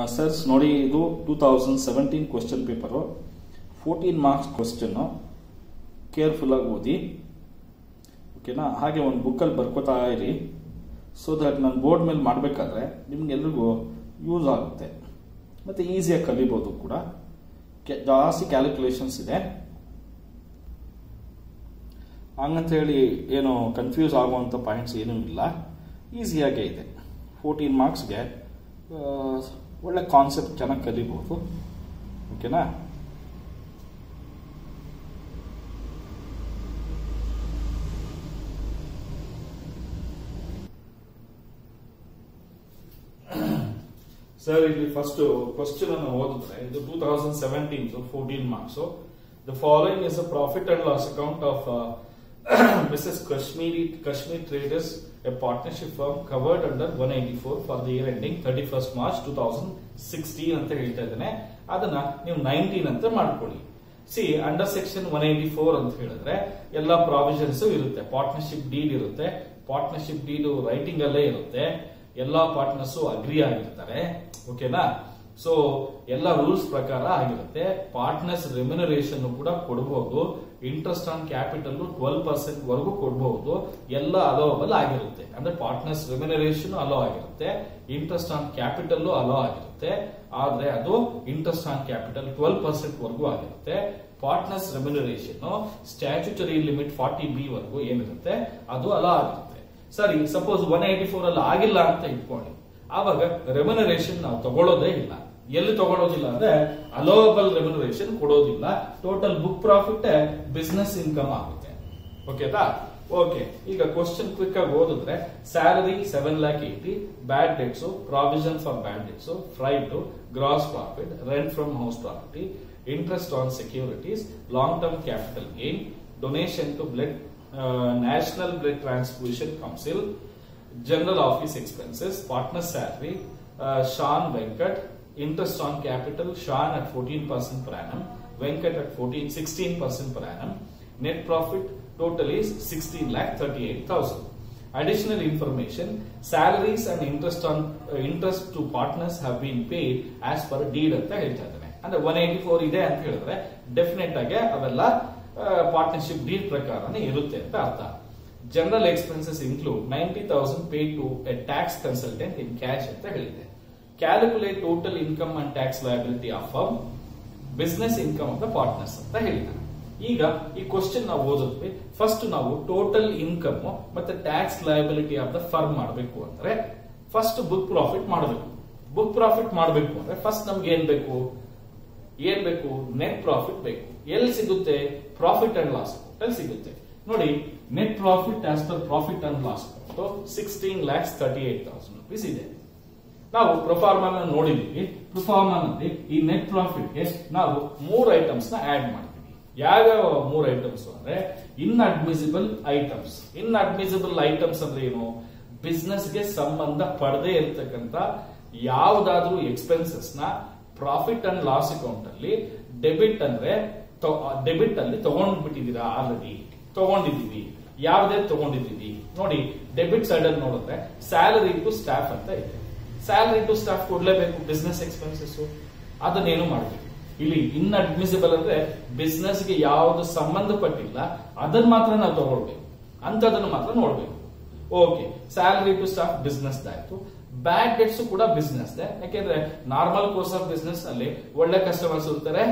Sirs ನೋಡಿ ಇದು two thousand seventeen question paper fourteen marks ಕ್ವಶನ್ನು ಕೇರ್ಫುಲ್ಲಾಗಿ ಓದಿ ಓಕೆನಾ ಹಾಗೆ ಒಂದು ಬುಕ್ಕಲ್ಲಿ ಬರ್ಕೋತಾ ಇರಿ ಸೊ ದಟ್ ನಾನು ಬೋರ್ಡ್ ಮೇಲೆ ಮಾಡಬೇಕಾದ್ರೆ ನಿಮ್ಗೆಲ್ರಿಗೂ ಯೂಸ್ ಆಗುತ್ತೆ ಮತ್ತು ಈಸಿಯಾಗಿ ಕಲಿಬೋದು ಕೂಡ ಕೆ- ಜಾಸ್ತಿ ಕ್ಯಾಲ್ಕುಲೇಷನ್ಸ್ ಇದೆ ಹಂಗಂತ ಹೇಳಿ ಏನು ಕನ್ಫ್ಯೂಸ್ ಆಗುವಂಥ ಪಾಯಿಂಟ್ಸ್ ಏನೂ ಇಲ್ಲ ಈಸಿಯಾಗೇ ಇದೆ ಫೋರ್ಟೀನ್ ಮಾರ್ಕ್ಸ್ಗೆ ಒಳ್ಳೆ ಕಾನ್ಸೆಪ್ಟ್ ಚೆನ್ನಾಗಿ ಕಲಿಬೋದು ಓಕೆನಾ ಸರ್ ಇಲ್ಲಿ ಫಸ್ಟ್ ಕ್ವಶನ್ ಅನ್ನು ಓದಿದ್ರೆ ಇದು two thousand seventeen fourteen marks the following is a profit and loss account of Mrs Kashmiri Kashmir traders a partnership firm covered under one eighty four for the year ending thirty first March two thousand sixteen ಅಂತ ಹೇಳ್ತಾ ಇದ್ದೇನೆ ಅದನ್ನ ನೀವು nineteen ಅಂತ ಮಾಡ್ಕೊಳ್ಳಿ see under section one eighty four ಅಂತ ಹೇಳಿದ್ರೆ ಎಲ್ಲ ಪ್ರಾವಿಷನ್ಸ್ ಇರುತ್ತೆ ಪಾರ್ಟ್ನರ್ಶಿಪ್ ಡೀಡ್ ಇರುತ್ತೆ ಪಾರ್ಟ್ನರ್ಶಿಪ್ ಡೀಡ್ ರೈಟಿಂಗ್ ಅಲ್ಲೇ ಇರುತ್ತೆ ಎಲ್ಲಾ ಪಾರ್ಟ್ನರ್ಸ್ ಅಗ್ರಿ ಆಗಿರ್ತಾರೆ ಓಕೆನಾ ಸೊ ಎಲ್ಲ ರೂಲ್ಸ್ ಪ್ರಕಾರ ಆಗಿರುತ್ತೆ ಪಾರ್ಟ್ನರ್ಸ್ ರೆಮ್ಯುನರೇಷನ್ ಕೂಡ ಕೊಡಬಹುದು interest on capital twelve percent ವರೆಗೂ ಕೊಡಬಹುದು ಎಲ್ಲ ಅಲೋವಬಲ್ ಆಗಿರುತ್ತೆ ಅಂದ್ರೆ ಪಾರ್ಟ್ನರ್ಸ್ ರೆಮ್ಯುನರೇಷನ್ ಅಲೋ ಆಗಿರುತ್ತೆ ಇಂಟ್ರೆಸ್ಟ್ ಆನ್ ಕ್ಯಾಪಿಟಲ್ ಅಲೋ ಆಗಿರುತ್ತೆ ಆದ್ರೆ ಅದು interest on capital twelve percent ವರೆಗೂ ಆಗಿರುತ್ತೆ partners remuneration statutory limit forty B ವರೆಗೂ ಏನಿರುತ್ತೆ ಅದು ಅಲೋ ಆಗಿರುತ್ತೆ ಸರಿ ಸಪೋಸ್ ಒನ್ ಏಟಿ ಫೋರ್ ಅಲ್ಲಿ ಆಗಿಲ್ಲ ಅಂತ ಇಟ್ಕೊಳ್ಳಿ ಆವಾಗ ರೆಮ್ಯುನರೇಷನ್ ನಾವು ತಗೊಳ್ಳೋದೇ ಇಲ್ಲ ಎಲ್ಲಿ ತಗೊಳ್ಳೋದಿಲ್ಲ ಅಂದ್ರೆ ಅಲೋವಬಲ್ ರೆಮ್ಯುನರೇಷನ್ ಕೊಡೋದಿಲ್ಲ total book profit business income ಆಗುತ್ತೆ ಓಕೆದಾ ಓಕೆ ಈಗ ಕ್ವಶನ್ ಕ್ವಿಕ್ ಆಗಿ ಓದಿದ್ರೆ salary seven lakh eighty bad debts provision for bad debts freight gross profit rent from house property interest on securities long term capital gain donation to blood national blood transfusion council general office expenses partner salary Shan Venkat interest on capital Shan at 14% per annum, Venkat at 14, 16% per annum. Net profit total is 16 lakh 38,000. Additional information, salaries and interest on uh, interest to partners have been paid as per deed ಅಂತ ಹೇಳ್ತಾ ಇದ್ದಾನೆ ಅಂದ್ರೆ one eighty four ಇದೆ ಅಂತ ಹೇಳಿದ್ರೆ definite ಆಗಿ ಅವೆಲ್ಲ partnership deed ಪ್ರಕಾರನೇ ಇರುತ್ತೆ ಅಂತ ಅರ್ಥ general expenses include ninety thousand pay to a tax consultant in cash ಅಂತ ಹೇಳಿದೆ calculate total income and tax liability of firm business income of the partners ಅಂತ ಹೇಳಿದ್ದಾರೆ ಈಗ ಈ ಕ್ವಶನ್ ನಾವು ಓದಿದ್ವಿ ಫಸ್ಟ್ ನಾವು ಟೋಟಲ್ ಇನ್ಕಮ್ ಮತ್ತೆ tax liability of the firm ಮಾಡಬೇಕು ಅಂದ್ರೆ ಫಸ್ಟ್ ಬುಕ್ ಪ್ರಾಫಿಟ್ ಮಾಡಬೇಕು ಬುಕ್ ಪ್ರಾಫಿಟ್ ಮಾಡಬೇಕು ಅಂದ್ರೆ ಫಸ್ಟ್ ನಮ್ಗೆ ಏನ್ ಬೇಕು ಏನ್ ಬೇಕು ನೆಟ್ ಪ್ರಾಫಿಟ್ ಬೇಕು ಎಲ್ಲಿ ಸಿಗುತ್ತೆ ಪ್ರಾಫಿಟ್ ಅಂಡ್ ಲಾಸ್ ಅಲ್ಲಿ ಸಿಗುತ್ತೆ ನೋಡಿ net profit as per profit and loss sixteen lakhs thirty eight thousand rupees ಇದೆ ನಾವು ಪ್ರೊಫಾರ್ಮನ್ ನೋಡಿದೀವಿ ಪ್ರೊಫಾರ್ಮನ್ ಅಲ್ಲಿ ಈ ನೆಟ್ ಪ್ರಾಫಿಟ್ ಗೆ ನಾವು ಮೂರ್ ಐಟಮ್ಸ್ ನ ಆಡ್ ಮಾಡ್ತೀವಿ ಯಾವ್ಯಾವ ಮೂರ್ ಐಟಮ್ಸ್ ಅಂದ್ರೆ inadmissible items inadmissible items ಅಂದ್ರೆ ಏನು ಬಿಸ್ನೆಸ್ ಗೆ ಸಂಬಂಧ ಪಡದೇ ಇರತಕ್ಕಂತ ಯಾವ್ದಾದ್ರೂ ಎಕ್ಸ್ಪೆನ್ಸಸ್ ನ ಪ್ರಾಫಿಟ್ ಅಂಡ್ ಲಾಸ್ ಅಕೌಂಟ್ ಅಲ್ಲಿ ಡೆಬಿಟ್ ಅಂದ್ರೆ ಡೆಬಿಟ್ ಅಲ್ಲಿ ತಗೊಂಡ್ಬಿಟ್ಟಿದೀರಾ ಆಲ್ರೆಡಿ ತಗೊಂಡಿದೀವಿ ಯಾವ್ದೇ ತಗೊಂಡಿದೀವಿ ನೋಡಿ ಡೆಬಿಟ್ ಸೈಡ್ ಅಲ್ಲಿ ನೋಡಿದ್ರೆ ಸ್ಯಾಲರಿ ಟು ಸ್ಟಾಫ್ ಅಂತ ಇದೆ ಸ್ಯಾಲರಿ ಟು ಸ್ಟಾಫ್ ಕೊಡ್ಲೇಬೇಕು ಬಿಸ್ನೆಸ್ ಎಕ್ಸ್ಪೆನ್ಸಸ್ ಅದನ್ನೇನು ಮಾಡಬೇಕು ಇಲ್ಲಿ ಇನ್ ಅಡ್ಮಿಸಿಬಲ್ ಅಂದ್ರೆ ಬಿಸ್ನೆಸ್ ಗೆ ಯಾವ್ದು ಸಂಬಂಧಪಟ್ಟಿಲ್ಲ ಅದನ್ನ ಮಾತ್ರ ನಾವು ತಗೊಳ್ಬೇಕು ಅಂತದನ್ನು ಮಾತ್ರ ನೋಡ್ಬೇಕು okay salary to staff business ಆಯ್ತು ಬ್ಯಾಡ್ ಡೆಟ್ಸ್ ಕೂಡ ಬಿಸ್ನೆಸ್ ಯಾಕೆಂದ್ರೆ ನಾರ್ಮಲ್ ಕೋರ್ಸ್ ಆಫ್ ಬಿಸ್ನೆಸ್ ನಲ್ಲಿ ಒಳ್ಳೆ ಕಸ್ಟಮರ್ಸ್ ಇರ್ತಾರೆ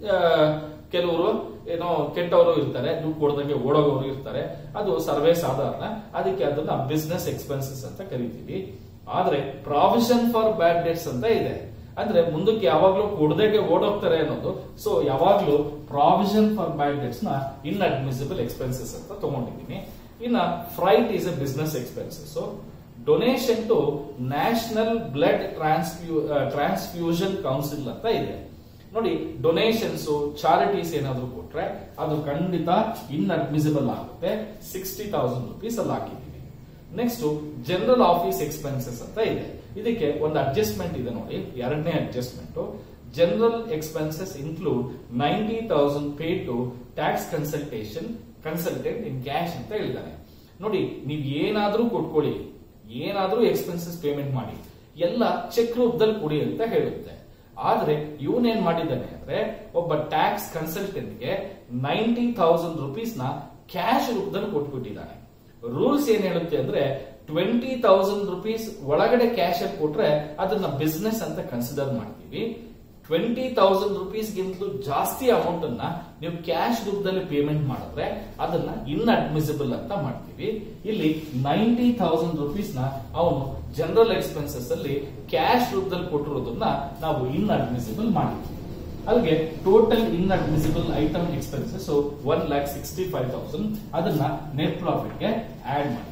ಕೆಲವರು ಏನೋ ಕೆಟ್ಟವರು ಇರ್ತಾರೆ ದುಡ್ಡು ಕೊಡದಂಗೆ ಓಡೋಗೋರು ಇರ್ತಾರೆ ಅದು ಸರ್ವೇ ಸಾಧಾರಣ ಅದಕ್ಕೆ ಅದನ್ನ ಬಿಸ್ನೆಸ್ ಎಕ್ಸ್ಪೆನ್ಸಸ್ ಅಂತ ಕರಿತೀವಿ ಆದ್ರೆ ಪ್ರಾವಿಷನ್ ಫಾರ್ ಬ್ಯಾಡ್ ಡೆಟ್ಸ್ ಅಂತ ಇದೆ ಅಂದ್ರೆ ಮುಂದಕ್ಕೆ ಯಾವಾಗ್ಲೂ ಕೊಡದೇಗೆ ಓಡೋಗ್ತಾರೆ ಅನ್ನೋದು ಸೊ ಯಾವಾಗ್ಲೂ ಪ್ರಾವಿಷನ್ ಫಾರ್ ಬ್ಯಾಡ್ ಡೆಟ್ಸ್ ನ ಇನ್ ಅಡ್ಮಿಸಿಬಲ್ ಎಕ್ಸ್ಪೆನ್ಸಸ್ ಅಂತ ತಗೊಂಡಿದ್ದೀನಿ ಇನ್ನ freight is a business expenses donation to national blood transfusion transfusion council ಅಂತ ಇದೆ ನೋಡಿ ಡೊನೇಷನ್ಸ್ ಚಾರಿಟೀಸ್ ಏನಾದ್ರು ಕೊಟ್ರೆ ಅದು ಖಂಡಿತ ಇನ್ ಅಡ್ಮಿಸಿಬಲ್ ಆಗುತ್ತೆ ಸಿಕ್ಸ್ಟಿ ತೌಸಂಡ್ ರುಪೀಸ್ ಅಲ್ಲಿ ಹಾಕಿದ್ದೀವಿ ನೆಕ್ಸ್ಟ್ ಜನರಲ್ ಆಫೀಸ್ ಎಕ್ಸ್ಪೆನ್ಸಸ್ ಅಂತ ಇದೆ ಇದಕ್ಕೆ ಒಂದು ಅಡ್ಜಸ್ಟ್ಮೆಂಟ್ ಇದೆ ನೋಡಿ ಎರಡನೇ adjustment general expenses include ninety thousand pay to tax consultation consultant in cash ಅಂತ ಹೇಳಿದ್ದಾರೆ ನೋಡಿ ನೀವು ಏನಾದ್ರೂ ಕೊಟ್ಕೊಳ್ಳಿ ಏನಾದ್ರೂ ಎಕ್ಸ್ಪೆನ್ಸಸ್ ಪೇಮೆಂಟ್ ಮಾಡಿ ಎಲ್ಲ ಚೆಕ್ ರೂಪದಲ್ಲಿ ಕೊಡಿ ಅಂತ ಹೇಳುತ್ತೆ ಆದ್ರೆ ಇವನೇನ್ ಮಾಡಿದ್ದಾನೆ ಅಂದ್ರೆ ಒಬ್ಬ ಟ್ಯಾಕ್ಸ್ ಕನ್ಸಲ್ಟೆಂಟ್ಗೆ ನೈಂಟಿ ಥೌಸಂಡ್ ರುಪೀಸ್ ನ ಕ್ಯಾಶ್ ರೂಪದಲ್ಲಿ ಕೊಟ್ಬಿಟ್ಟಿದ್ದಾನೆ ರೂಲ್ಸ್ ಏನ್ ಹೇಳುತ್ತೆ ಅಂದ್ರೆ ಟ್ವೆಂಟಿ ತೌಸಂಡ್ ರುಪೀಸ್ ಒಳಗಡೆ ಕ್ಯಾಶ್ ಅಲ್ಲಿ ಕೊಟ್ರೆ ಅದನ್ನ ಬಿಸ್ನೆಸ್ ಅಂತ ಕನ್ಸಿಡರ್ ಮಾಡ್ತೀವಿ ಟ್ವೆಂಟಿ ತೌಸಂಡ್ ರುಪೀಸ್ ಗಿಂತಲೂ ಜಾಸ್ತಿ ಅಮೌಂಟ್ ಅನ್ನ ನೀವು ಕ್ಯಾಶ್ ರೂಪದಲ್ಲಿ ಪೇಮೆಂಟ್ ಮಾಡಿದ್ರೆ ಅದನ್ನ ಇನ್ ಅಡ್ಮಿಸಿಬಲ್ ಅಂತ ಮಾಡ್ತೀವಿ ಇಲ್ಲಿ ನೈಂಟಿ ತೌಸಂಡ್ ರುಪೀಸ್ ನ ಅವನು ಜನರಲ್ ಎಕ್ಸ್ಪೆನ್ಸಸ್ ಅಲ್ಲಿ ಕ್ಯಾಶ್ ರೂಪದಲ್ಲಿ ಕೊಟ್ಟಿರೋದನ್ನ ನಾವು ಇನ್ ಅಡ್ಮಿಸಿಬಲ್ ಮಾಡ್ತೀವಿ ಅಲ್ಲಿಗೆ total inadmissible item expenses one lakh sixty five thousand ಅದನ್ನ ನೆಟ್ ಪ್ರಾಫಿಟ್ ಗೆ ಆಡ್ ಮಾಡಿ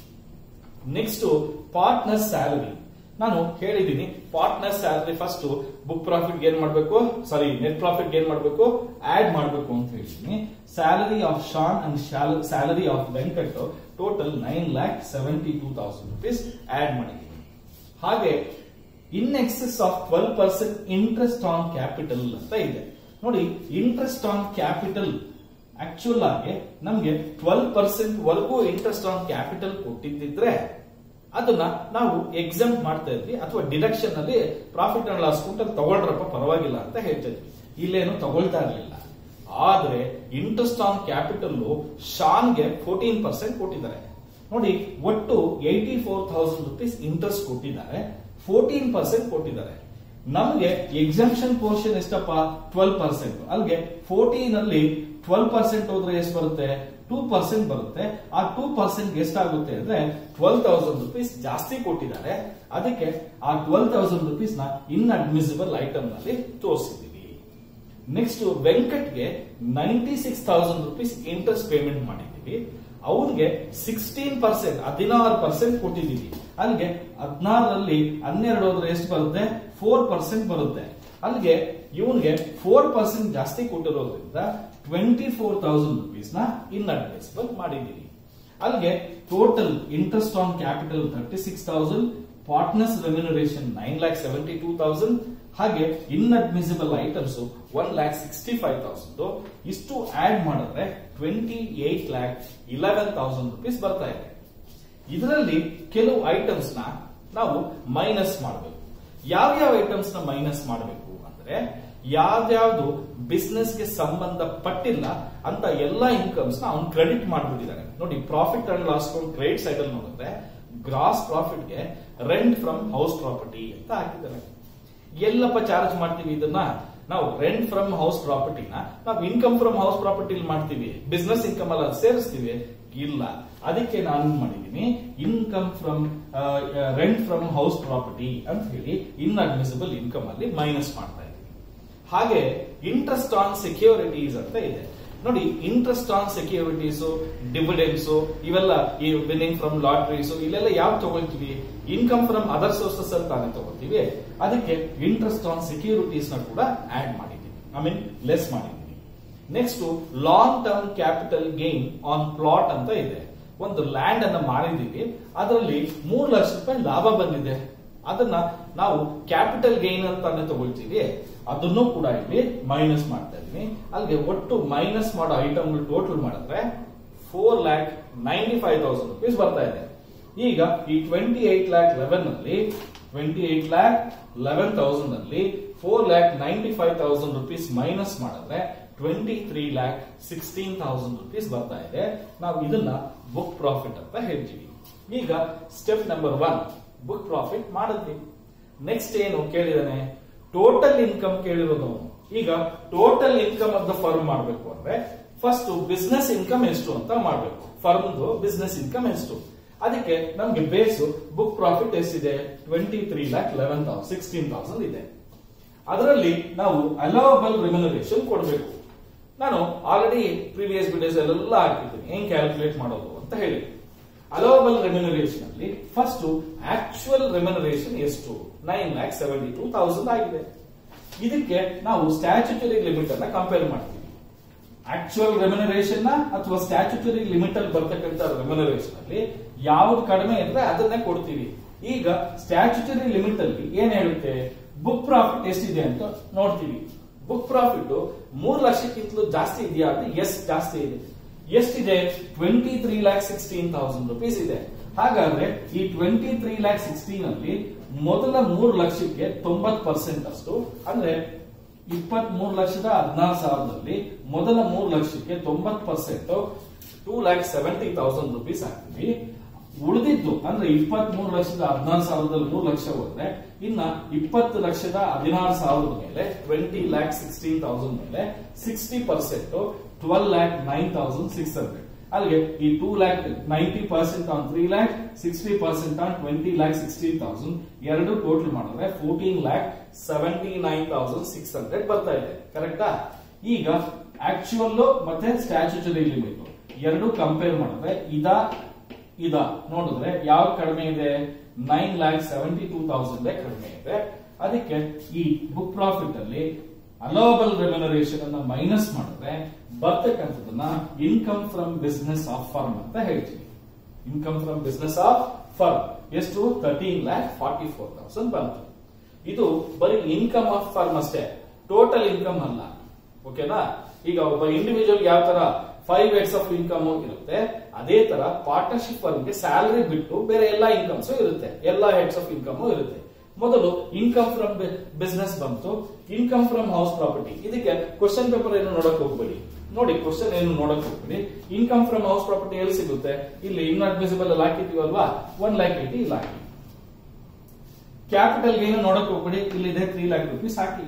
ನೆಕ್ಸ್ಟ್ ಪಾರ್ಟ್ನರ್ ಸ್ಯಾಲರಿ ನಾನು ಹೇಳಿದ್ದೀನಿ partner salary first book profit ಏನ್ ಮಾಡಬೇಕು ಸಾರಿ ನೆಟ್ ಪ್ರಾಫಿಟ್ ಏನ್ ಮಾಡಬೇಕು ಆಡ್ ಮಾಡಬೇಕು ಅಂತ ಹೇಳ್ತೀನಿ salary of Shan and salary of Venkat total nine lakh seventy two thousand rupees add ಮಾಡಿದ್ದೀನಿ ಹಾಗೆ in excess of twelve percent interest on capital ಅಂತ ಇದೆ ನೋಡಿ ಇಂಟ್ರೆಸ್ಟ್ ಆನ್ ಕ್ಯಾಪಿಟಲ್ ಆಕ್ಚುಲ್ ಆಗಿ ನಮ್ಗೆ ಟ್ವೆಲ್ ಪರ್ಸೆಂಟ್ ವರೆಗೂ ಇಂಟ್ರೆಸ್ಟ್ ಆನ್ ಕ್ಯಾಪಿಟಲ್ ಕೊಟ್ಟಿದ್ದಿದ್ರೆ ಅದನ್ನ ನಾವು ಎಕ್ಸಾಮ್ ಮಾಡ್ತಾ ಇದ್ವಿ ಅಥವಾ ಡಿಡಕ್ಷನ್ ಅಲ್ಲಿ ಪ್ರಾಫಿಟ್ ಅಂಡ್ ಲಾಸ್ ಅಕೌಂಟ್ ಅಲ್ಲಿ ತಗೊಳ್ರಪ್ಪ ಪರವಾಗಿಲ್ಲ ಅಂತ ಹೇಳ್ತಾ ಇದ್ವಿ ಇಲ್ಲೇನು ತಗೊಳ್ತಾ ಇರಲಿಲ್ಲ ಆದ್ರೆ ಇಂಟ್ರೆಸ್ಟ್ ಆನ್ ಕ್ಯಾಪಿಟಲ್ ಶಾನ್ಗೆ ಫೋರ್ಟೀನ್ ಪರ್ಸೆಂಟ್ ಕೊಟ್ಟಿದ್ದಾರೆ ನೋಡಿ ಒಟ್ಟು eighty four thousand rupees interest ಕೊಟ್ಟಿದ್ದಾರೆ ಫೋರ್ಟೀನ್ ಪರ್ಸೆಂಟ್ ಕೊಟ್ಟಿದ್ದಾರೆ ನಮಗೆ ಎಕ್ಸಾಮ್ಷನ್ ಪೋರ್ಷನ್ ಎಷ್ಟಪ್ಪ ಟ್ವೆಲ್ ಪರ್ಸೆಂಟ್ ಅಲ್ಲಿಗೆ ಫೋರ್ಟೀನ್ ಅಲ್ಲಿ ಟ್ವೆಲ್ ಪರ್ಸೆಂಟ್ ಹೋದ್ರೆ ಎಷ್ಟು ಬರುತ್ತೆ ಟೂ ಪರ್ಸೆಂಟ್ ಬರುತ್ತೆ ಆ ಟೂ ಪರ್ಸೆಂಟ್ ಎಷ್ಟಾಗುತ್ತೆ ಅಂದ್ರೆ ಟ್ವೆಲ್ ತೌಸಂಡ್ ರುಪೀಸ್ ಜಾಸ್ತಿ ಕೊಟ್ಟಿದ್ದಾರೆ ಅದಕ್ಕೆ ಆ ಟ್ವೆಲ್ ತೌಸಂಡ್ ರುಪೀಸ್ ನ ಇನ್ ಅಡ್ಮಿಸಿಬಲ್ ಐಟಮ್ ನಲ್ಲಿ ತೋರಿಸಿದೀವಿ ನೆಕ್ಸ್ಟ್ ವೆಂಕಟ್ಗೆ ninety six thousand rupees interest payment ಮಾಡಿದೀವಿ ಅವನ್ಗೆ ಸಿಕ್ಸ್ಟೀನ್ ಪರ್ಸೆಂಟ್ ಹದಿನಾರು ಪರ್ಸೆಂಟ್ ಕೊಟ್ಟಿದ್ದೀವಿ ಅಲ್ಲಿಗೆ ಹದಿನಾರರಲ್ಲಿ ಹನ್ನೆರಡು ಹೋದ್ರೆ ಎಷ್ಟು ಬರುತ್ತೆ ಫೋರ್ ಪರ್ಸೆಂಟ್ ಬರುತ್ತೆ ಅಲ್ಲಿಗೆ ಇವನ್ಗೆ ಫೋರ್ ಪರ್ಸೆಂಟ್ ಜಾಸ್ತಿ ಕೊಟ್ಟಿರೋದ್ರಿಂದ ಟ್ವೆಂಟಿ ಫೋರ್ ತೌಸಂಡ್ ರುಪೀಸ್ ನ ಇನ್ ಅಡ್ಮಿಸಿಬಲ್ ಮಾಡಿದ್ದೀವಿ ಅಲ್ಲಿಗೆ total interest on capital thirty six thousand partners remuneration nine lakh seventy two thousand ಹಾಗೆ inadmissible items one lakh sixty five thousand ಇಷ್ಟು ಆಡ್ ಮಾಡಿದ್ರೆ twenty eight lakh eleven thousand rupees ಬರ್ತಾ ಇದೆ ಇದರಲ್ಲಿ ಕೆಲವು ಐಟಮ್ಸ್ ನ ನಾವು ಮೈನಸ್ ಮಾಡಬೇಕು ಯಾವ್ಯಾವ ಐಟಮ್ಸ್ ನ ಮೈನಸ್ ಮಾಡಬೇಕು ಅಂದ್ರೆ ಯಾವ್ಯಾವ್ದು ಬಿಸ್ನೆಸ್ ಗೆ ಸಂಬಂಧಪಟ್ಟಿಲ್ಲ ಅಂತ ಎಲ್ಲಾ ಇನ್ಕಮ್ಸ್ ನ ಅವ್ನು ಕ್ರೆಡಿಟ್ ಮಾಡ್ಬಿಟ್ಟಿದ್ದಾನೆ ನೋಡಿ profit and loss credit side ಅಲ್ಲಿ ನೋಡಿದ್ರೆ ಗ್ರಾಸ್ ಪ್ರಾಫಿಟ್ ಗೆ ರೆಂಟ್ ಫ್ರಮ್ ಹೌಸ್ ಪ್ರಾಪರ್ಟಿ ಅಂತ ಹಾಕಿದ್ದಾರೆ ಎಲ್ಲಪ್ಪ ಚಾರ್ಜ್ ಮಾಡ್ತೀವಿ ಇದನ್ನ ನಾವು ರೆಂಟ್ ಫ್ರಮ್ ಹೌಸ್ ಪ್ರಾಪರ್ಟಿನ ನಾವು ಇನ್ಕಮ್ ಫ್ರಮ್ ಹೌಸ್ ಪ್ರಾಪರ್ಟಿ ಮಾಡ್ತೀವಿ ಬಿಸ್ನೆಸ್ ಇನ್ಕಮ್ ಅಲ್ಲ ಸೇರಿಸ್ತೀವಿ ಇಲ್ಲ ಅದಕ್ಕೆ ನಾನು ಮಾಡಿದ್ದೀನಿ income from rent from house property ಅಂತ ಹೇಳಿ ಇನ್ ಅಡ್ಮಿಸಿಬಲ್ ಇನ್ಕಮ್ ಅಲ್ಲಿ ಮೈನಸ್ ಮಾಡ್ತಾ ಇದ್ದೀವಿ ಹಾಗೆ ಇಂಟ್ರೆಸ್ಟ್ ಆನ್ ಸೆಕ್ಯೂರಿಟೀಸ್ ಅಂತ ಇದೆ ನೋಡಿ ಇಂಟ್ರೆಸ್ಟ್ ಆನ್ ಸೆಕ್ಯೂರಿಟೀಸ್ ಡಿವಿಡೆನ್ಸ್ ಇವೆಲ್ಲ ಈ ವಿನ್ನಿಂಗ್ ಫ್ರಮ್ ಲಾಟ್ರೀಸ್ ಇಲ್ಲೆಲ್ಲ ಯಾವ ತಗೊಳ್ತೀವಿ ಇನ್ಕಮ್ ಫ್ರಮ್ ಅದರ್ ಸೋರ್ಸಸ್ ಅಂತ ತಾನೇ ತಗೊಳ್ತೀವಿ ಅದಕ್ಕೆ ಇಂಟ್ರೆಸ್ಟ್ ಆನ್ ಸೆಕ್ಯೂರಿಟೀಸ್ ನ ಕೂಡ ಆಡ್ ಮಾಡಿದ್ದೀವಿ ಐ ಮೀನ್ ಲೆಸ್ ಮಾಡಿದ್ದೀವಿ next long term capital gain on plot ಅಂತ ಇದೆ ಒಂದು ಲ್ಯಾಂಡ್ ಅನ್ನ ಮಾರಿದೀವಿ ಅದರಲ್ಲಿ ಮೂರು ಲಕ್ಷ ರೂಪಾಯಿ ಲಾಭ ಬಂದಿದೆ ಅದನ್ನ ನಾವು ಕ್ಯಾಪಿಟಲ್ ಗೈನ್ ಅಂತಾನೆ ತಗೊಳ್ತೀವಿ ಅದನ್ನು ಕೂಡ ಇಲ್ಲಿ ಮೈನಸ್ ಮಾಡ್ತಾ ಇದೀನಿ ಅಲ್ಲಿಗೆ ಒಟ್ಟು ಮೈನಸ್ ಮಾಡೋ ಐಟಮ್ ಟೋಟಲ್ ಮಾಡಿದ್ರೆ four lakh ninety five thousand rupees ಬರ್ತಾ ಇದೆ ಈಗ ಈ ಟ್ವೆಂಟಿ ಏಟ್ ಲ್ಯಾಕ್ ಲೆವೆನ್ ಅಲ್ಲಿ twenty eight lakh eleven thousand ಅಲ್ಲಿ four lakh ninety five thousand rupees minus ಮಾಡಿದ್ರೆ twenty three lakh sixteen thousand rupees ಬರ್ತಾ ಇದೆ ನಾವು ಇದನ್ನ ಬುಕ್ ಪ್ರಾಫಿಟ್ ಅಂತ ಹೇಳ್ತೀವಿ ಈಗ step number one book profit ಮಾಡಿದ್ವಿ ನೆಕ್ಸ್ಟ್ ಏನು ಕೇಳಿದಾನೆ ಟೋಟಲ್ ಇನ್ಕಮ್ ಕೇಳಿರೋದು ಅವನು ಈಗ total income of the firm ಮಾಡಬೇಕು ಅಂದ್ರೆ ಫಸ್ಟ್ ಬಿಸ್ನೆಸ್ ಇನ್ಕಮ್ ಎಷ್ಟು ಅಂತ ಮಾಡಬೇಕು ಫರ್ಮ್ದು ಬಿಸ್ನೆಸ್ ಇನ್ಕಮ್ ಎಷ್ಟು ಅದಕ್ಕೆ ನಮ್ಗೆ ಬೇಸು ಬುಕ್ ಪ್ರಾಫಿಟ್ ಎಷ್ಟಿದೆ twenty three lakh eleven thousand sixteen thousand ಇದೆ ಅದರಲ್ಲಿ ನಾವು ಅಲೋವಬಲ್ ರೆಮ್ಯುನರೇಷನ್ ಕೊಡಬೇಕು ನಾನು ಆಲ್ರೆಡಿ ಪ್ರೀವಿಯಸ್ ವಿಡಿಯೋಸ್ ಎಲ್ಲ ಹಾಕಿದ್ದೀನಿ ಹೆಂಗ್ ಕ್ಯಾಲ್ಕುಲೇಟ್ ಮಾಡೋದು ಅಂತ ಹೇಳಿ ಅಲೋವಬಲ್ ರೆಮ್ಯುನರೇಷನ್ ಅಲ್ಲಿ ಫಸ್ಟ್ ಆಕ್ಚುಯಲ್ ರೆಮ್ಯುನರೇಷನ್ ಎಷ್ಟು nine lakh seventy two thousand ಆಗಿದೆ ಇದಕ್ಕೆ ನಾವು ಸ್ಟ್ಯಾಚ್ಯುಟರಿ ಲಿಮಿಟ್ ಅನ್ನ ಕಂಪೇರ್ ಮಾಡ್ತೀವಿ ಆಕ್ಚುಯಲ್ ರೆಮ್ಯುನರೇಷನ್ ನ ಅಥವಾ ಸ್ಟ್ಯಾಚ್ಯುಟರಿ ಲಿಮಿಟ್ ಅಲ್ಲಿ ಬರ್ತಕ್ಕಂಥ ರೆಮ್ಯುನರೇಷನ್ ಅಲ್ಲಿ ಯಾವ್ದು ಕಡಿಮೆ ಇದ್ರೆ ಅದನ್ನೇ ಕೊಡ್ತೀವಿ ಈಗ ಸ್ಟ್ಯಾಚ್ಯುಟರಿ ಲಿಮಿಟ್ ಅಲ್ಲಿ ಏನ್ ಹೇಳುತ್ತೆ ಬುಕ್ ಪ್ರಾಫಿಟ್ ಎಷ್ಟಿದೆ ಅಂತ ನೋಡ್ತೀವಿ ಬುಕ್ ಪ್ರಾಫಿಟ್ ಮೂರ್ ಲಕ್ಷಕ್ಕಿಂತಲೂ ಜಾಸ್ತಿ ಇದೆಯಾ ಅಂದ್ರೆ ಎಸ್ ಜಾಸ್ತಿ ಇದೆ ಎಷ್ಟಿದೆ twenty three lakh sixteen thousand rupees ಇದೆ ಹಾಗಾದ್ರೆ ಈ ಟ್ವೆಂಟಿ ತ್ರೀ ಲ್ಯಾಕ್ ಸಿಕ್ಸ್ಟೀನ್ ಅಲ್ಲಿ ಮೊದಲ ಮೂರು ಲಕ್ಷಕ್ಕೆ ತೊಂಬತ್ ಪರ್ಸೆಂಟ್ ಅಷ್ಟು ಅಂದ್ರೆ ಇಪ್ಪತ್ತ್ ಮೂರು ಲಕ್ಷದ ಹದಿನಾರು ಸಾವಿರದಲ್ಲಿ ಮೊದಲ ಮೂರು ಲಕ್ಷಕ್ಕೆ ತೊಂಬತ್ percent two lakh seventy thousand rupees ಹಾಕ್ತೀವಿ ಉಳಿದಿದ್ದು ಅಂದ್ರೆ ಇಪ್ಪತ್ತ್ ಮೂರು ಲಕ್ಷದ ಹದಿನಾರು ಸಾವಿರದಲ್ಲಿ ಮೂರು ಲಕ್ಷ ಹೋದ್ರೆ ಇನ್ನ ಇಪ್ಪತ್ತು ಲಕ್ಷದ ಹದಿನಾರು ಸಾವಿರದ ಮೇಲೆ ಟ್ವೆಂಟಿ ಲ್ಯಾಕ್ ಸಿಕ್ಸ್ಟೀನ್ ತೌಸಂಡ್ ಮೇಲೆ sixty percent twelve lakh nine thousand six hundred ಅಲ್ಲಿಗೆ ಈ two lakh ninety percent on three lakh sixty percent on twenty lakh sixteen thousand ಎರಡು ಟೋಟಲ್ ಮಾಡಿದ್ರೆ fourteen lakh seventy nine thousand six hundred ಬರ್ತಾ ಇದೆ ಕರೆಕ್ಟಾ ಈಗ ಆಕ್ಚುಯಲ್ ಮತ್ತೆ ಸ್ಟ್ಯಾಚ್ಯುಟರಿ ಲಿಮಿಟ್ ಎರಡು ಕಂಪೇರ್ ಮಾಡಿದ್ರೆ ಇದ ಇದ ನೋಡಿದ್ರೆ ಯಾವ ಕಡಿಮೆ ಇದೆ nine lakh seventy two thousand ಕಡಿಮೆ ಇದೆ ಅದಕ್ಕೆ ಈ ಬುಕ್ ಪ್ರಾಫಿಟ್ ಅಲ್ಲಿ ಅಲೋಬಲ್ ರೆಮ್ಯುನರೇಷನ್ ಅನ್ನ ಮೈನಸ್ ಮಾಡಿದ್ರೆ ಬರ್ತಕ್ಕಂಥದನ್ನ income from business of firm ಅಂತ ಹೇಳ್ತೀವಿ income from business of firm ಎಷ್ಟು thirteen lakh forty four thousand ಬಂತು ಇದು ಬರೀ ಇನ್ಕಮ್ ಆಫ್ ಫರ್ಮ್ ಅಷ್ಟೇ ಟೋಟಲ್ ಇನ್ಕಮ್ ಅಲ್ಲ ಓಕೆನಾ ಈಗ ಒಬ್ಬ ಇಂಡಿವಿಜುವಲ್ ಯಾವ ತರ ಫೈವ್ ಏಟ್ಸ್ ಆಫ್ ಇನ್ಕಮ್ ಇರುತ್ತೆ ಅದೇ ತರ ಪಾರ್ಟ್ನರ್ಶಿಪ್ ಫರ್ಮ್ಗೆ ಸ್ಯಾಲರಿ ಬಿಟ್ಟು ಬೇರೆ ಎಲ್ಲಾ ಇನ್ಕಮ್ಸ್ ಇರುತ್ತೆ ಎಲ್ಲಾ ಹೆಡ್ಸ್ ಆಫ್ ಇನ್ಕಮ್ ಇರುತ್ತೆ ಮೊದಲು ಇನ್ಕಮ್ ಫ್ರಮ್ ಬಿಸ್ನೆಸ್ ಬಂತು ಇನ್ಕಮ್ ಫ್ರಮ್ ಹೌಸ್ ಪ್ರಾಪರ್ಟಿ ಇದಕ್ಕೆ ಕ್ವಶನ್ ಪೇಪರ್ ಏನು ನೋಡಕ್ ಹೋಗ್ಬೇಡಿ ನೋಡಿ ಕ್ವಶನ್ ಏನು ನೋಡಕ್ ಹೋಗ್ಬೇಡಿ ಇನ್ಕಮ್ ಫ್ರಮ್ ಹೌಸ್ ಪ್ರಾಪರ್ಟಿ ಎಲ್ಲಿ ಸಿಗುತ್ತೆ ಇಲ್ಲಿ ಇನ್ಅಡ್ಮಿಸಿಬಲ್ ಅಲ್ಲಿ ಹಾಕಿದೀವಲ್ವಾ ಒನ್ ಲ್ಯಾಕ್ ಏಟಿ ಇಲ್ಲಿ ಹಾಕಿ ಕ್ಯಾಪಿಟಲ್ ಏನು ನೋಡಕ್ ಹೋಗ್ಬೇಡಿ ಇಲ್ಲಿದೆ ತ್ರೀ ಲ್ಯಾಕ್ ರುಪೀಸ್ ಹಾಕಿ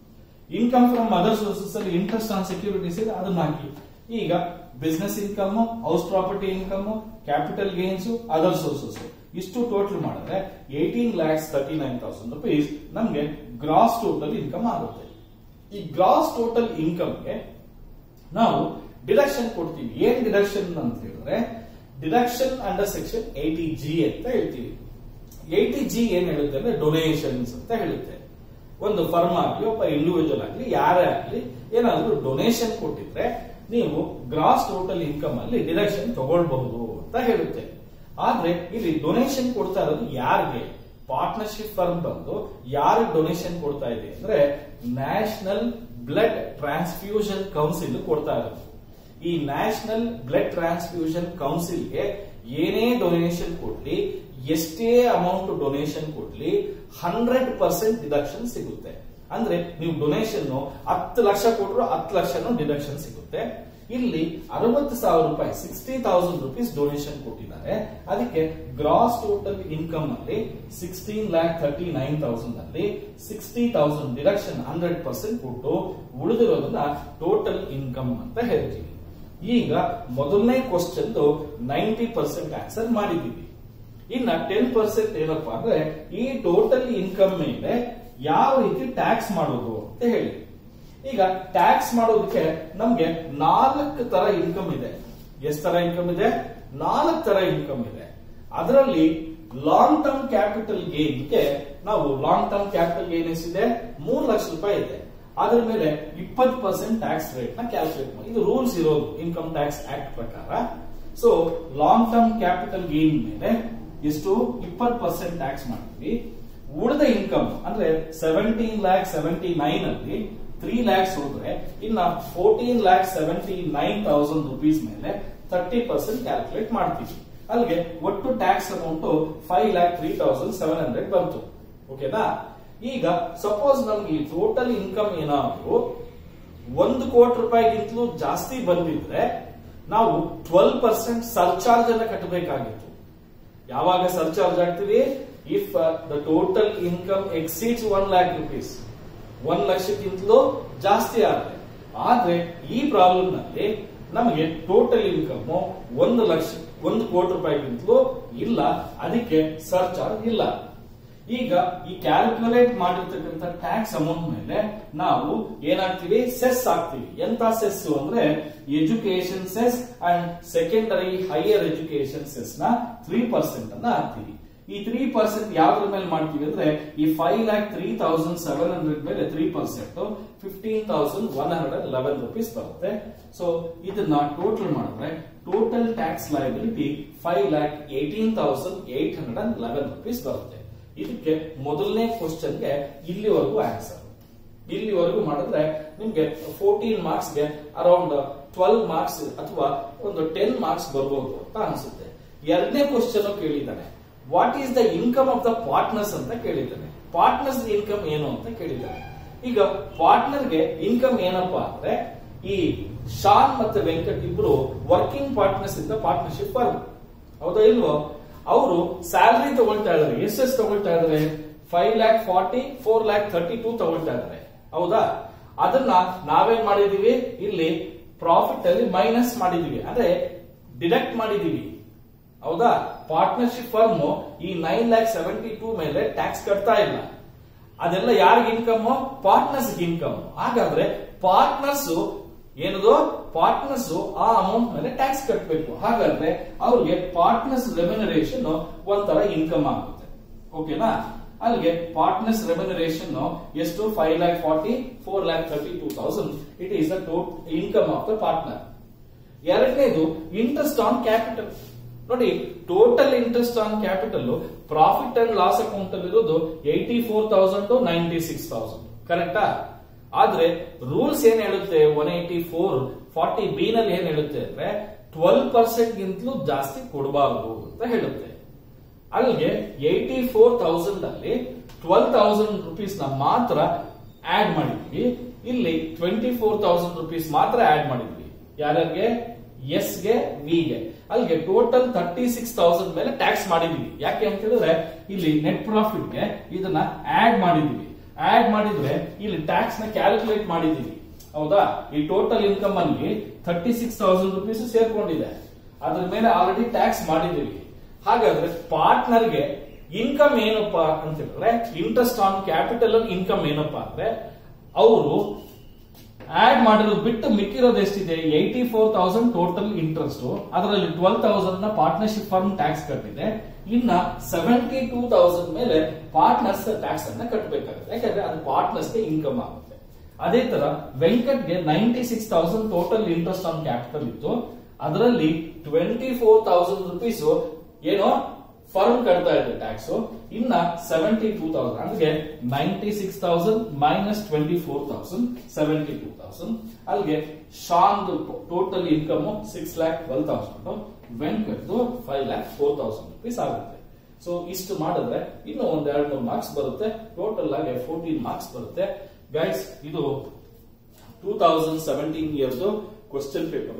ಇನ್ಕಮ್ ಫ್ರಮ್ ಅದರ್ ಸೋರ್ಸಸ್ ಅಲ್ಲಿ ಇಂಟ್ರೆಸ್ಟ್ ಆನ್ ಸೆಕ್ಯೂರಿಟೀಸ್ ಇದೆ ಅದನ್ನ ಹಾಕಿ ಈಗ business income house property income capital gains other sources ಇಷ್ಟು ಟೋಟಲ್ ಮಾಡಿದ್ರೆ eighteen lakhs thirty nine thousand rupees ನಮ್ಗೆ ಗ್ರಾಸ್ ಟೋಟಲ್ ಇನ್ಕಮ್ ಆಗುತ್ತೆ ಈ ಗ್ರಾಸ್ ಟೋಟಲ್ ಇನ್ಕಮ್ಗೆ ನಾವು ಡಿಡಕ್ಷನ್ ಕೊಡ್ತೀವಿ ಏನ್ ಡಿಡಕ್ಷನ್ ಅಂತ ಹೇಳಿದ್ರೆ deduction under section eighty G ಅಂತ ಹೇಳ್ತೀವಿ ಏಟಿ ಜಿ ಏನ್ ಹೇಳುತ್ತೆ ಅಂದ್ರೆ ಡೊನೇಷನ್ಸ್ ಅಂತ ಹೇಳುತ್ತೆ ಒಂದು ಫರ್ಮ್ ಆಗ್ಲಿ ಒಬ್ಬ ಇಂಡಿವಿಜುವಲ್ ಆಗ್ಲಿ ಯಾರೇ ಆಗ್ಲಿ ಏನಾದ್ರೂ ಡೊನೇಷನ್ ಕೊಟ್ಟಿದ್ರೆ ನೀವು ಗ್ರಾಸ್ ಟೋಟಲ್ ಇನ್ಕಮ್ ಅಲ್ಲಿ ಡಿಡಕ್ಷನ್ ತಗೊಳ್ಬಹುದು ಅಂತ ಹೇಳುತ್ತೆ ಆದ್ರೆ ಇಲ್ಲಿ ಡೊನೇಷನ್ ಕೊಡ್ತಾ ಇರೋದು ಯಾರಿಗೆ ಪಾರ್ಟ್ನರ್ಶಿಪ್ ಫರ್ಮ್ ಬಂದು ಯಾರಿಗೆ ಡೊನೇಷನ್ ಕೊಡ್ತಾ ಇದೆ ಅಂದ್ರೆ ನ್ಯಾಷನಲ್ ಬ್ಲಡ್ ಟ್ರಾನ್ಸ್ಫ್ಯೂಷನ್ ಕೌನ್ಸಿಲ್ ಕೊಡ್ತಾ ಇರೋದು ಈ ನ್ಯಾಷನಲ್ ಬ್ಲಡ್ ಟ್ರಾನ್ಸ್ಫ್ಯೂಷನ್ ಕೌನ್ಸಿಲ್ಗೆ ಏನೇ ಡೊನೇಷನ್ ಕೊಡ್ಲಿ ಎಷ್ಟೇ ಅಮೌಂಟ್ ಡೊನೇಷನ್ ಕೊಡ್ಲಿ ಹಂಡ್ರೆಡ್ ಪರ್ಸೆಂಟ್ ಡಿಡಕ್ಷನ್ ಸಿಗುತ್ತೆ ಅಂದ್ರೆ ನೀವು ಡೊನೇಷನ್ ಹತ್ತು ಲಕ್ಷ ಕೊಟ್ಟರು ಹತ್ತು ಲಕ್ಷನೂ ಡಿಡಕ್ಷನ್ ಸಿಗುತ್ತೆ ಇಲ್ಲಿ ಅರವತ್ತು ಸಾವಿರ ರೂಪಾಯಿ ಸಿಕ್ಸ್ಟಿ ತೌಸಂಡ್ ರುಪೀಸ್ ಡೊನೇಷನ್ ಕೊಟ್ಟಿದ್ದಾರೆ ಅದಕ್ಕೆ ಗ್ರಾಸ್ ಟೋಟಲ್ ಇನ್ಕಮ್ ಅಲ್ಲಿ sixteen lakh thirty nine thousand ಅಲ್ಲಿ sixty thousand deduction hundred percent ಕೊಟ್ಟು ಉಳಿದಿರೋದನ್ನ ಟೋಟಲ್ ಇನ್ಕಮ್ ಅಂತ ಹೇಳ್ತೀವಿ ಈಗ ಮೊದಲನೇ ಕ್ವಶನ್ ನೈಂಟಿ ಪರ್ಸೆಂಟ್ ಆನ್ಸರ್ ಮಾಡಿದೀವಿ ಇನ್ನ ಟೆನ್ ಪರ್ಸೆಂಟ್ ಏನಪ್ಪಾ ಅಂದ್ರೆ ಈ ಟೋಟಲ್ ಇನ್ಕಮ್ ಮೇಲೆ ಯಾವ ರೀತಿ ಟ್ಯಾಕ್ಸ್ ಮಾಡೋದು ಅಂತ ಹೇಳಿ ಈಗ ಟ್ಯಾಕ್ಸ್ ಮಾಡೋದಕ್ಕೆ ನಮ್ಗೆ ನಾಲ್ಕು ತರ ಇನ್ಕಮ್ ಇದೆ ಎಷ್ಟು ತರ ಇನ್ಕಮ್ ಇದೆ ನಾಲ್ಕು ತರ ಇನ್ಕಮ್ ಇದೆ ಅದರಲ್ಲಿ ಲಾಂಗ್ ಟರ್ಮ್ ಕ್ಯಾಪಿಟಲ್ ಗೇನ್ಗೆ ನಾವು ಲಾಂಗ್ ಟರ್ಮ್ ಕ್ಯಾಪಿಟಲ್ ಗೇನ್ ಎಷ್ಟಿದೆ ಮೂರು ಲಕ್ಷ ರೂಪಾಯಿ ಇದೆ ಅದ್ರ ಮೇಲೆ ಇಪ್ಪತ್ತು ಪರ್ಸೆಂಟ್ ಟ್ಯಾಕ್ಸ್ ರೇಟ್ ನ ಕ್ಯಾಲ್ಕುಲೇಟ್ ಮಾಡಿ ಇದು ರೂಲ್ಸ್ ಇರೋದು ಇನ್ಕಮ್ ಟ್ಯಾಕ್ಸ್ ಆಕ್ಟ್ ಪ್ರಕಾರ so long term capital gain ಮೇಲೆ ಎಷ್ಟು ಇಪ್ಪತ್ತು ಪರ್ಸೆಂಟ್ ಟ್ಯಾಕ್ಸ್ ಮಾಡ್ತೀವಿ ಉಳಿದ ಇನ್ಕಮ್ ಅಂದ್ರೆ ಸೆವೆಂಟೀನ್ ಲ್ಯಾಕ್ ಸೆವೆಂಟಿ ನೈನ್ ಅಲ್ಲಿ ತ್ರೀ ಲ್ಯಾಕ್ಸ್ ಹೋದ್ರೆ ಇನ್ನ fourteen lakh seventy nine thousand rupees ಮೇಲೆ ತರ್ಟಿ ಪರ್ಸೆಂಟ್ ಕ್ಯಾಲ್ಕುಲೇಟ್ ಮಾಡ್ತೀವಿ ಅಲ್ಲಿಗೆ ಒಟ್ಟು tax amount five lakh three thousand seven hundred ಬಂತು ಓಕೆನಾ ಈಗ ಸಪೋಸ್ ನಮ್ಗೆ ಈ ಟೋಟಲ್ ಇನ್ಕಮ್ ಏನಾದ್ರು ಒಂದು ಕೋಟಿ ರೂಪಾಯಿಗಿಂತಲೂ ಜಾಸ್ತಿ ಬಂದಿದ್ರೆ ನಾವು ಟ್ವೆಲ್ ಪರ್ಸೆಂಟ್ ಸರ್ಚಾರ್ಜ್ ಅನ್ನ ಕಟ್ಟಬೇಕಾಗಿತ್ತು ಯಾವಾಗ ಸರ್ಚಾರ್ಜ್ ಆಗ್ತೀವಿ if the total income exceeds one lakh rupees ಒಂದ್ ಲಕ್ಷಕ್ಕಿಂತಲೂ ಜಾಸ್ತಿ ಆದ್ರೆ ಆದ್ರೆ ಈ ಪ್ರಾಬ್ಲಮ್ ನಲ್ಲಿ ನಮಗೆ ಟೋಟಲ್ ಇನ್ಕಮ್ ಒಂದು ಲಕ್ಷ ಒಂದು ಕೋಟಿ ರೂಪಾಯಿಗಿಂತಲೂ ಇಲ್ಲ ಅದಕ್ಕೆ ಸರ್ಚಾರ್ಜ್ ಇಲ್ಲ ಈಗ ಈ ಕ್ಯಾಲ್ಕುಲೇಟ್ ಮಾಡಿರ್ತಕ್ಕಂಥ ಟ್ಯಾಕ್ಸ್ ಅಮೌಂಟ್ ಮೇಲೆ ನಾವು ಏನಾಗ್ತೀವಿ ಸೆಸ್ ಹಾಕ್ತಿವಿ ಎಂತ ಸೆಸ್ ಅಂದ್ರೆ education cess and secondary higher education cess ನ ತ್ರೀ ಪರ್ಸೆಂಟ್ ಅನ್ನ ಹಾಕ್ತಿವಿ ಈ ತ್ರೀ ಪರ್ಸೆಂಟ್ ಯಾವ್ದ್ರ ಮೇಲೆ ಮಾಡ್ತೀವಿ ಅಂದ್ರೆ ಈ five lakh three thousand seven hundred ಮೇಲೆ three percent fifteen thousand one hundred and eleven rupees ಬರುತ್ತೆ ಸೊ ಇದನ್ನ ಟೋಟಲ್ ಮಾಡಿದ್ರೆ total tax liability five lakh eighteen thousand eight hundred and eleven rupees ಬರುತ್ತೆ ಇದಕ್ಕೆ ಮೊದಲನೇ ಕ್ವಶನ್ಗೆ ಇಲ್ಲಿವರೆಗೂ ಆನ್ಸರ್ ಇಲ್ಲಿವರೆಗೂ ಮಾಡಿದ್ರೆ ನಿಮ್ಗೆ ಫೋರ್ಟೀನ್ ಮಾರ್ಕ್ಸ್ಗೆ ಅರೌಂಡ್ ಟ್ವೆಲ್ವ್ ಮಾರ್ಕ್ಸ್ ಅಥವಾ ಒಂದು ಟೆನ್ ಮಾರ್ಕ್ಸ್ ಬರ್ಬೋದು ಅಂತ ಅನ್ಸುತ್ತೆ ಎರಡನೇ ಕ್ವಶನ್ ಕೇಳಿದ್ದಾನೆ what is the income of the partners ಅಂತ ಕೇಳಿದ್ದಾನೆ ಪಾರ್ಟ್ನರ್ಸ್ ಇನ್ಕಮ್ ಏನು ಅಂತ ಕೇಳಿದ್ದಾನೆ ಈಗ ಪಾರ್ಟ್ನರ್ಗೆ ಇನ್ಕಮ್ ಏನಪ್ಪಾ ಅಂದ್ರೆ ಈ ಶಾನ್ ಮತ್ತೆ ವೆಂಕಟ್ ಇಬ್ರು ವರ್ಕಿಂಗ್ ಪಾರ್ಟ್ನರ್ಸ್ ಇಂದ ಪಾರ್ಟ್ನರ್ಶಿಪ್ ಫರ್ಮ್ ಹೌದಾ ಇಲ್ವೋ ಅವರು ಸ್ಯಾಲರಿ ತಗೊಳ್ತಾ ಇದಾರೆ ಎಷ್ಟೆಷ್ಟು ತಗೊಳ್ತಾ ಇದಾರೆ five lakh forty four lakh thirty two ತಗೊಳ್ತಾ ಇದಾರೆ ಹೌದಾ ಅದನ್ನ ನಾವೇನ್ ಮಾಡಿದೀವಿ ಇಲ್ಲಿ ಪ್ರಾಫಿಟ್ ಅಲ್ಲಿ ಮೈನಸ್ ಮಾಡಿದೀವಿ ಅಂದ್ರೆ ಡಿಡಕ್ಟ್ ಮಾಡಿದೀವಿ ಹೌದಾ ಪಾರ್ಟ್ನರ್ಶಿಪ್ ಫರ್ಮ್ ಈ ನೈನ್ ಲ್ಯಾಕ್ ಸೆವೆಂಟಿ ಟೂ ಮೇಲೆ ಟ್ಯಾಕ್ಸ್ ಕಟ್ತಾ ಇಲ್ಲ ಅದೆಲ್ಲ ಯಾರಿಗೆ ಇನ್ಕಮ್ ಪಾರ್ಟ್ನರ್ಸ್ ಇನ್ಕಮ್ ಹಾಗಾದ್ರೆ ಪಾರ್ಟ್ನರ್ಸ್ ಏನದು ಪಾರ್ಟ್ನರ್ಸ್ ಆ ಅಮೌಂಟ್ ಮೇಲೆ ಟ್ಯಾಕ್ಸ್ ಕಟ್ಟಬೇಕು ಹಾಗಾದ್ರೆ ಅವ್ರಿಗೆ ಪಾರ್ಟ್ನರ್ಸ್ ರೆಮ್ಯುನರೇಷನ್ ಒಂಥರ ಇನ್ಕಮ್ ಆಗುತ್ತೆ ಓಕೆನಾ ಅಲ್ಲಿಗೆ ಪಾರ್ಟ್ನರ್ಸ್ ರೆಮ್ಯುನರೇಷನ್ ಎಷ್ಟು five lakh forty four lakh thirty two thousand it is the total income of the partner ಎರಡನೇದು ಇಂಟ್ರೆಸ್ಟ್ ಆನ್ ಕ್ಯಾಪಿಟಲ್ ನೋಡಿ total interest on capital profit and loss account ಅಲ್ಲಿ ಇರೋದು eighty four thousand to ninety six thousand ಕರೆಕ್ಟಾ ಆದ್ರೆ rules ಏನ್ ಹೇಳುತ್ತೆ one eighty four forty B ನಲ್ಲಿ ಏನ್ ಹೇಳುತ್ತೆ ಅಂದ್ರೆ ಟ್ವೆಲ್ ಪರ್ಸೆಂಟ್ ಗಿಂತಲೂ ಜಾಸ್ತಿ ಕೊಡಬಾರದು ಅಂತ ಹೇಳುತ್ತೆ ಅಲ್ಲಿಗೆ ಏಯ್ಟಿ ಫೋರ್ ತೌಸಂಡ್ ಅಲ್ಲಿ ಟ್ವೆಲ್ ತೌಸಂಡ್ ರುಪೀಸ್ ನ ಮಾತ್ರ ಆಡ್ ಮಾಡಿದ್ವಿ ಇಲ್ಲಿ ಟ್ವೆಂಟಿ ಫೋರ್ ತೌಸಂಡ್ ರುಪೀಸ್ ಮಾತ್ರ ಆಡ್ ಮಾಡಿದ್ವಿ ಯಾರ್ಯಾರಿಗೆ ಎಸ್ ಗೆ ವಿ ಗೆ ಅಲ್ಲಿಗೆ ಟೋಟಲ್ ತರ್ಟಿ ಸಿಕ್ಸ್ ತೌಸಂಡ್ ಮೇಲೆ ಟ್ಯಾಕ್ಸ್ ಮಾಡಿದೀವಿ ಯಾಕೆ ಅಂತ ಹೇಳಿದ್ರೆ ಇಲ್ಲಿ ನೆಟ್ ಪ್ರಾಫಿಟ್ ಗೆ ಇದನ್ನ ಆಡ್ ಮಾಡಿದೀವಿ ಆಡ್ ಮಾಡಿದ್ರೆ ಇಲ್ಲಿ ಟ್ಯಾಕ್ಸ್ ನ ಕ್ಯಾಲ್ಕುಲೇಟ್ ಮಾಡಿದೀವಿ ಹೌದಾ ಈ ಟೋಟಲ್ ಇನ್ಕಮ್ ಅಲ್ಲಿ ಥರ್ಟಿ ಸಿಕ್ಸ್ ತೌಸಂಡ್ ರುಪೀಸ್ ಸೇರ್ಕೊಂಡಿದೆ ಅದ್ರ ಮೇಲೆ ಆಲ್ರೆಡಿ ಟ್ಯಾಕ್ಸ್ ಮಾಡಿದೀವಿ ಹಾಗಾದ್ರೆ ಪಾರ್ಟ್ನರ್ಗೆ ಇನ್ಕಮ್ ಏನಪ್ಪಾ ಅಂತ ಹೇಳಿದ್ರೆ ಇಂಟ್ರೆಸ್ಟ್ ಆನ್ ಕ್ಯಾಪಿಟಲ್ ಇನ್ಕಮ್ ಏನಪ್ಪಾ ಅಂದ್ರೆ ಅವರು ಆಡ್ ಮಾಡಿರೋದು ಬಿಟ್ಟು ಮಿಕ್ಕಿರೋದು ಎಷ್ಟಿದೆ eighty four thousand total interest ಅದರಲ್ಲಿ ಟ್ವೆಲ್ ತೌಸಂಡ್ ನ ಪಾರ್ಟ್ನರ್ಶಿಪ್ ಫರ್ಮ್ ಟ್ಯಾಕ್ಸ್ ಕಟ್ಟಿದೆ ಇನ್ನ ಸೆವೆಂಟಿ ಟೂ ತೌಸಂಡ್ ಮೇಲೆ ಪಾರ್ಟ್ನರ್ಸ್ ಟ್ಯಾಕ್ಸ್ ಅನ್ನ ಕಟ್ಟಬೇಕಾಗುತ್ತೆ ಯಾಕಂದ್ರೆ ಅದು ಪಾರ್ಟ್ನರ್ಸ್ ಗೆ ಇನ್ಕಮ್ ಆಗುತ್ತೆ ಅದೇ ತರ ವೆಂಕಟ್ಗೆ ninety six thousand total interest on capital ಇತ್ತು ಅದರಲ್ಲಿ ಟ್ವೆಂಟಿ ಫೋರ್ ತೌಸಂಡ್ ರುಪೀಸ್ ಏನೋ ಫರ್ಮ್ ಕಟ್ತಾ ಇದೆ ಟ್ಯಾಕ್ಸ್ ಇನ್ನ ಸೆವೆಂಟಿ ಟೂ ತೌಸಂಡ್ ಅಂದ್ರೆ ninety six thousand minus twenty four thousand seventy two thousand ಅಲ್ಲಿಗೆ Shan total income six lakh twelve thousand ವೆಂಕಟ್ದು five lakh four thousand rupees ಆಗುತ್ತೆ ಸೊ ಇಷ್ಟು ಮಾಡಿದ್ರೆ ಇನ್ನು ಒಂದ್ ಎರಡು ಮೂರು ಮಾರ್ಕ್ಸ್ ಬರುತ್ತೆ ಟೋಟಲ್ ಆಗಿ ಫೋರ್ಟೀನ್ ಮಾರ್ಕ್ಸ್ ಬರುತ್ತೆ ಗೈಸ್ ಇದು two thousand seventeen years question paper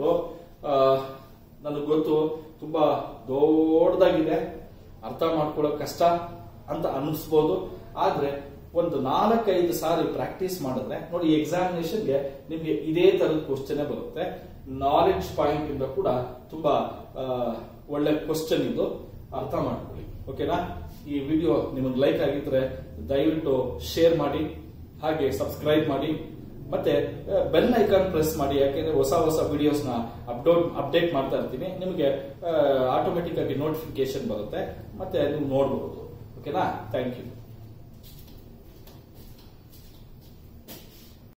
ನನಗೆ ಗೊತ್ತು ತುಂಬಾ ದೊಡ್ಡದಾಗಿದೆ ಅರ್ಥ ಮಾಡ್ಕೊಳ್ಳೋಕೆ ಕಷ್ಟ ಅಂತ ಅನ್ನಿಸ್ಬೋದು ಆದ್ರೆ ಒಂದು ನಾಲ್ಕೈದು ಸಾರಿ ಪ್ರಾಕ್ಟೀಸ್ ಮಾಡಿದ್ರೆ ನೋಡಿ ಎಕ್ಸಾಮಿನೇಷನ್ಗೆ ನಿಮ್ಗೆ ಇದೇ ತರದ ಕ್ವಶನ್ ಬರುತ್ತೆ ನಾಲೆಡ್ಜ್ ಪಾಯಿಂಟ್ ಇಂದ ಕೂಡ ತುಂಬಾ ಆ, ಒಳ್ಳೆ ಕ್ವಶನ್ ಇದು ಅರ್ಥ ಮಾಡ್ಕೊಳ್ಳಿ ಓಕೆನಾ ಈ ವಿಡಿಯೋ ನಿಮಗೆ ಲೈಕ್ ಆಗಿದ್ರೆ ದಯವಿಟ್ಟು ಶೇರ್ ಮಾಡಿ ಹಾಗೆ ಸಬ್ಸ್ಕ್ರೈಬ್ ಮಾಡಿ ಮತ್ತೆ ಬೆಲ್ ಐಕಾನ್ ಪ್ರೆಸ್ ಮಾಡಿ ಯಾಕೆಂದ್ರೆ ಹೊಸ ಹೊಸ ವಿಡಿಯೋಸ್ ನ ಅಪ್ಡೋಟ್ ಅಪ್ಡೇಟ್ ಮಾಡ್ತಾ ಇರ್ತೀನಿ ನಿಮಗೆ ಆಟೋಮೆಟಿಕ್ ಆಗಿ ನೋಟಿಫಿಕೇಶನ್ ಬರುತ್ತೆ ಮತ್ತೆ ನೀವು ನೋಡಬಹುದು ಓಕೆನಾ ಥ್ಯಾಂಕ್ ಯು